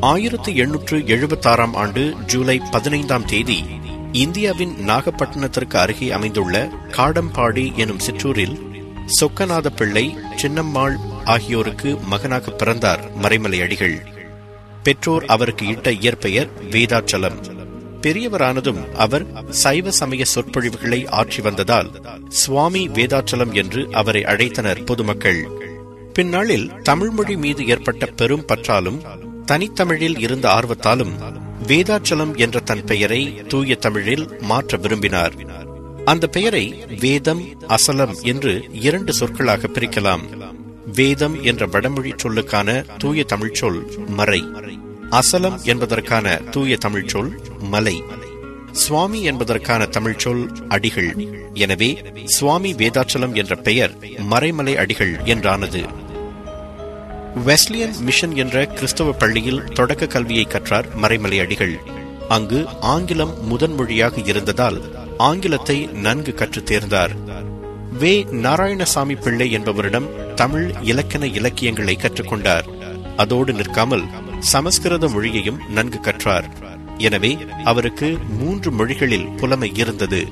ஆயிரத்து எண்ணூற்று எழுபத்தாறாம் ஆண்டு ஜூலை பதினைந்தாம் தேதி இந்தியாவின் நாகப்பட்டினத்திற்கு அருகே அமைந்துள்ள காடம்பாடி எனும் சிற்றூரில் சொக்கநாத பிள்ளை சின்னம்மாள் ஆகியோருக்கு மகனாக பிறந்தார் மறைமலை அடிகள் பெற்றோர் அவருக்கு இட்ட இயற்பெயர் வேதாச்சலம் பெரியவரானதும் அவர் சைவ சமய சொற்பொழிவுகளை ஆற்றி வந்ததால் சுவாமி வேதாச்சலம் என்று அவரை அழைத்தனர் பொதுமக்கள் பின்னாளில் தமிழ்மொழி மீது ஏற்பட்ட பெரும் பற்றாலும் தனித்தமிழில் இருந்த ஆர்வத்தாலும் வேதாச்சலம் என்ற தன் பெயரை தூய தமிழில் மாற்ற விரும்பினார் அந்த பெயரை வேதம் அசலம் என்று இரண்டு சொற்களாக பிரிக்கலாம் வேதம் என்ற வடமொழி சொல்லுக்கான தூய தமிழ் சொல் மறை அசலம் என்பதற்கான தூய தமிழ் சொல் மலை சுவாமி என்பதற்கான தமிழ் சொல் அடிகள் எனவே சுவாமி வேதாச்சலம் என்ற பெயர் மறைமலை அடிகள் என்றானது வெஸ்லியன் மிஷன் என்ற கிறிஸ்தவ பள்ளியில் தொடக்க கல்வியை கற்றார் மறைமலை அடிகள் அங்கு ஆங்கிலம் முதன் மொழியாக இருந்ததால் ஆங்கிலத்தை நன்கு கற்றுத் தேர்ந்தார் வே நாராயணசாமி பிள்ளை என்பவரிடம் தமிழ் இலக்கண இலக்கியங்களை கற்றுக்கொண்டார் அதோடு நிற்காமல் சமஸ்கிருத மொழியையும் நன்கு கற்றார் எனவே அவருக்கு மூன்று மொழிகளில் புலமை இருந்தது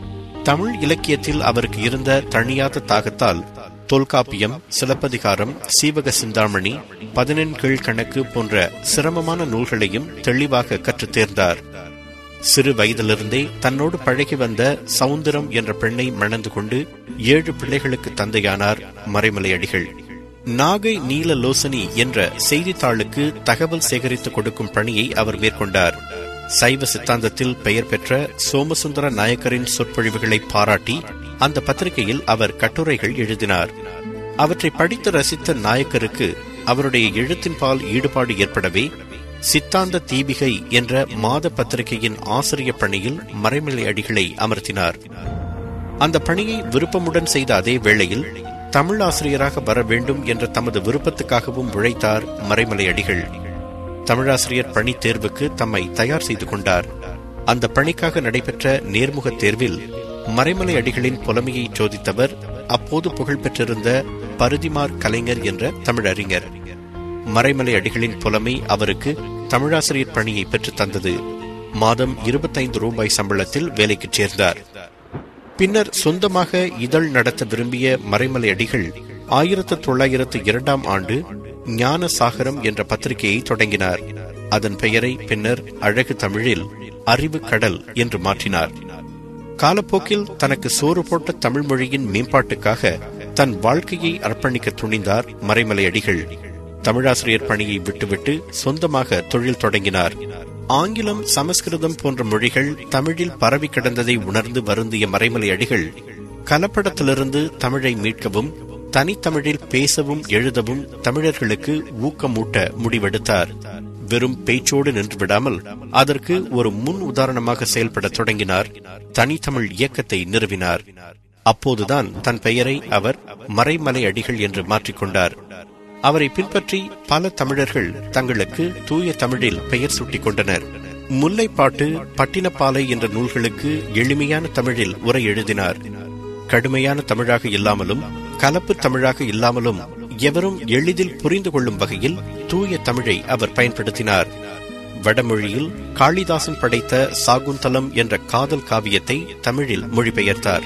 தமிழ் இலக்கியத்தில் அவருக்கு இருந்த தனியாத தாகத்தால் தொல்காப்பியம் சிலப்பதிகாரம் சீவக சிந்தாமணி பதினெண் கீழ்கணக்கு போன்ற சிரமமான நூல்களையும் தெளிவாக கற்றுத் தேர்ந்தார் சிறு வயதிலிருந்தே தன்னோடு பழகி வந்த சவுந்தரம் என்ற பெண்ணை மணந்து கொண்டு ஏழு பிள்ளைகளுக்கு தந்தையானார் மறைமலை அடிகள் நாகை நீல லோசனி என்ற செய்தித்தாளுக்கு தகவல் சேகரித்து கொடுக்கும் பணியை அவர் மேற்கொண்டார் சைவ சித்தாந்தத்தில் பெயர் பெற்ற சோமசுந்தர நாயக்கரின் சொற்பொழிவுகளை பாராட்டி அந்த பத்திரிகையில் அவர் கட்டுரைகள் எழுதினார் அவற்றை படித்து ரசித்த நாயக்கருக்கு அவருடைய எழுத்தின் பால் ஈடுபாடு ஏற்படவே சித்தாந்த தீபிகை என்ற மாத பத்திரிகையின் ஆசிரிய பணியில் மறைமலை அடிகளை அமர்த்தினார் அந்த பணியை விருப்பமுடன் செய்த அதே வேளையில் தமிழ் ஆசிரியராக வர வேண்டும் என்ற தமது விருப்பத்துக்காகவும் உழைத்தார் மறைமலை அடிகள் தமிழாசிரியர் பணி தேர்வுக்கு தம்மை தயார் செய்து கொண்டார் அந்த பணிக்காக நடைபெற்ற நேர்முகத் தேர்வில் மறைமலை அடிகளின் புலமையை சோதித்தவர் அப்போது புகழ்பெற்றிருந்த பருதிமார் கலைஞர் என்ற தமிழறிஞர் மறைமலை அடிகளின் புலமை அவருக்கு தமிழாசிரியர் பணியை பெற்றுத் தந்தது மாதம் இருபத்தைந்து ரூபாய் சம்பளத்தில் வேலைக்கு சேர்ந்தார் பின்னர் சொந்தமாக இதழ் நடத்த விரும்பிய மறைமலை அடிகள் ஆயிரத்து தொள்ளாயிரத்து இரண்டாம் ஆண்டு ஞான சாகரம் என்ற பத்திரிகையை தொடங்கினார் அதன் பெயரை பின்னர் அழகு தமிழில் அறிவு கடல் என்று மாற்றினார் காலப்போக்கில் தனக்கு சோறு போட்ட தமிழ் மொழியின் மேம்பாட்டுக்காக தன் வாழ்க்கையை அர்ப்பணிக்க துணிந்தார் மறைமலை அடிகள் தமிழாசிரியர் பணியை விட்டுவிட்டு சொந்தமாக தொழில் தொடங்கினார் ஆங்கிலம் சமஸ்கிருதம் போன்ற மொழிகள் தமிழில் பரவி கிடந்ததை உணர்ந்து வருந்திய மறைமலை அடிகள் கலப்படத்திலிருந்து தமிழை மீட்கவும் தனித்தமிழில் பேசவும் எழுதவும் தமிழர்களுக்கு ஊக்கமூட்ட முடிவெடுத்தார் வெறும் பேச்சோடு நின்று விடாமல் அதற்கு ஒரு முன் உதாரணமாக செயல்பட தொடங்கினார் தனித்தமிழ் இயக்கத்தை நிறுவினார் அப்போதுதான் தன் பெயரை அவர் மறைமலை அடிகள் என்று மாற்றிக்கொண்டார் அவரை பின்பற்றி பல தமிழர்கள் தங்களுக்கு தூய தமிழில் பெயர் சூட்டிக் கொண்டனர் முல்லைப்பாட்டு பட்டினப்பாலை என்ற நூல்களுக்கு எளிமையான தமிழில் உரை எழுதினார் கடுமையான தமிழாக இல்லாமலும் கலப்பு தமிழாக இல்லாமலும் எவரும் எளிதில் புரிந்து கொள்ளும் வகையில் தூய தமிழை அவர் பயன்படுத்தினார் வடமொழியில் காளிதாசன் படைத்த சாகுந்தலம் என்ற காதல் காவியத்தை தமிழில் மொழிபெயர்த்தார்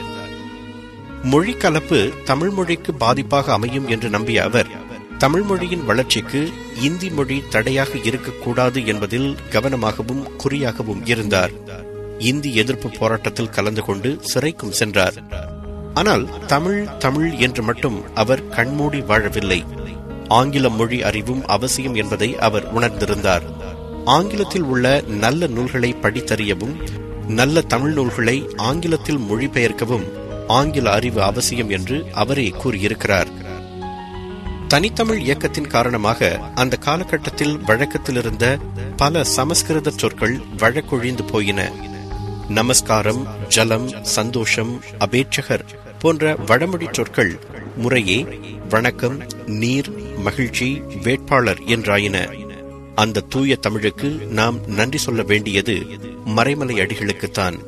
மொழி கலப்பு தமிழ் மொழிக்கு பாதிப்பாக அமையும் என்று நம்பிய அவர் தமிழ் மொழியின் வளர்ச்சிக்கு இந்தி மொழி தடையாக இருக்கக்கூடாது என்பதில் கவனமாகவும் குறியாகவும் இருந்தார் இந்தி எதிர்ப்பு போராட்டத்தில் கலந்து கொண்டு சிறைக்கும் சென்றார் ஆனால் தமிழ் தமிழ் என்று மட்டும் அவர் கண்மூடி வாழவில்லை ஆங்கில மொழி அறிவும் அவசியம் என்பதை அவர் உணர்ந்திருந்தார் ஆங்கிலத்தில் உள்ள நல்ல நூல்களை படித்தறியவும் நல்ல தமிழ் நூல்களை ஆங்கிலத்தில் மொழிபெயர்க்கவும் ஆங்கில அறிவு அவசியம் என்று அவரே கூறியிருக்கிறார் தனித்தமிழ் இயக்கத்தின் காரணமாக அந்த காலகட்டத்தில் வழக்கத்தில் இருந்த பல சமஸ்கிருத சொற்கள் வழக்கொழிந்து போயின நமஸ்காரம் ஜலம் சந்தோஷம் அபேட்சகர் போன்ற வடமொழி சொற்கள் முறையே வணக்கம் நீர் மகிழ்ச்சி வேட்பாளர் என்றாயின அந்த தூய தமிழுக்கு நாம் நன்றி சொல்ல வேண்டியது மறைமலை அடிகளுக்குத்தான்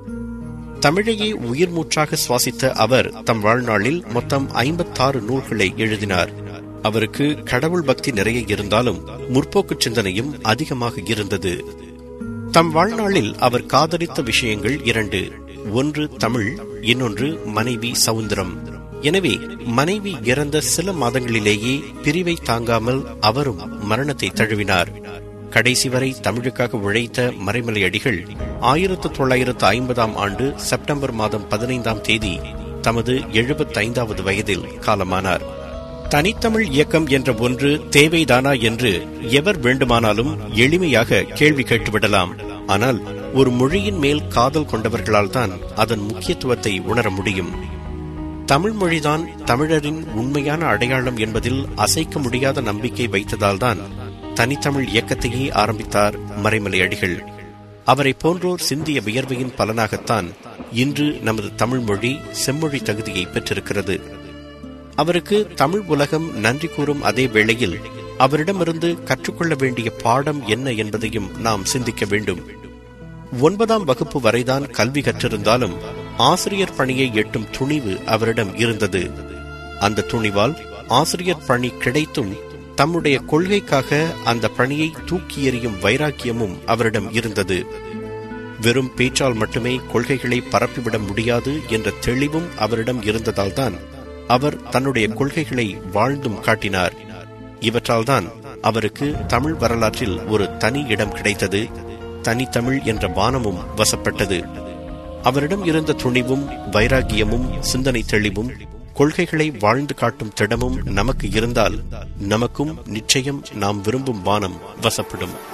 தமிழையே உயிர் மூச்சாக சுவாசித்த அவர் தம் வாழ்நாளில் மொத்தம் ஐம்பத்தாறு நூல்களை எழுதினார் அவருக்கு கடவுள் பக்தி நிறைய இருந்தாலும் முற்போக்கு சிந்தனையும் அதிகமாக இருந்தது தம் வாழ்நாளில் அவர் காதலித்த விஷயங்கள் இரண்டு ஒன்று தமிழ் இன்னொன்று மனைவி சவுந்தரம் எனவே மனைவி இறந்த சில மாதங்களிலேயே பிரிவை தாங்காமல் அவரும் மரணத்தை தழுவினார் கடைசி வரை தமிழுக்காக உழைத்த மறைமலை அடிகள் ஆயிரத்து தொள்ளாயிரத்து ஐம்பதாம் ஆண்டு செப்டம்பர் மாதம் பதினைந்தாம் தேதி தமது எழுபத்தைந்தாவது வயதில் காலமானார் தனித்தமிழ் இயக்கம் என்ற ஒன்று தேவைதானா என்று எவர் வேண்டுமானாலும் எளிமையாக கேள்வி கேட்டுவிடலாம் ஆனால் ஒரு மொழியின் மேல் காதல் கொண்டவர்களால் தான் அதன் முக்கியத்துவத்தை உணர முடியும் தமிழ் மொழிதான் தமிழரின் உண்மையான அடையாளம் என்பதில் அசைக்க முடியாத நம்பிக்கை வைத்ததால்தான் தனித்தமிழ் இயக்கத்தையே ஆரம்பித்தார் மறைமலை அடிகள் அவரை போன்றோர் சிந்திய வியர்வையின் பலனாகத்தான் இன்று நமது தமிழ் மொழி செம்மொழி தகுதியை பெற்றிருக்கிறது அவருக்கு தமிழ் உலகம் நன்றி கூறும் அதே வேளையில் அவரிடமிருந்து கற்றுக்கொள்ள வேண்டிய பாடம் என்ன என்பதையும் நாம் சிந்திக்க வேண்டும் ஒன்பதாம் வகுப்பு வரைதான் கல்வி கற்றிருந்தாலும் ஆசிரியர் பணியை எட்டும் துணிவு அவரிடம் இருந்தது அந்த துணிவால் ஆசிரியர் பணி கிடைத்தும் தம்முடைய கொள்கைக்காக அந்த பணியை தூக்கி எறியும் வைராக்கியமும் அவரிடம் இருந்தது வெறும் பேச்சால் மட்டுமே கொள்கைகளை பரப்பிவிட முடியாது என்ற தெளிவும் அவரிடம் இருந்ததால்தான் அவர் தன்னுடைய கொள்கைகளை வாழ்ந்தும் காட்டினார் இவற்றால்தான் அவருக்கு தமிழ் வரலாற்றில் ஒரு தனி இடம் கிடைத்தது தனித்தமிழ் என்ற வானமும் வசப்பட்டது அவரிடம் இருந்த துணிவும் வைராகியமும் சிந்தனை தெளிவும் கொள்கைகளை வாழ்ந்து காட்டும் திடமும் நமக்கு இருந்தால் நமக்கும் நிச்சயம் நாம் விரும்பும் வானம் வசப்படும்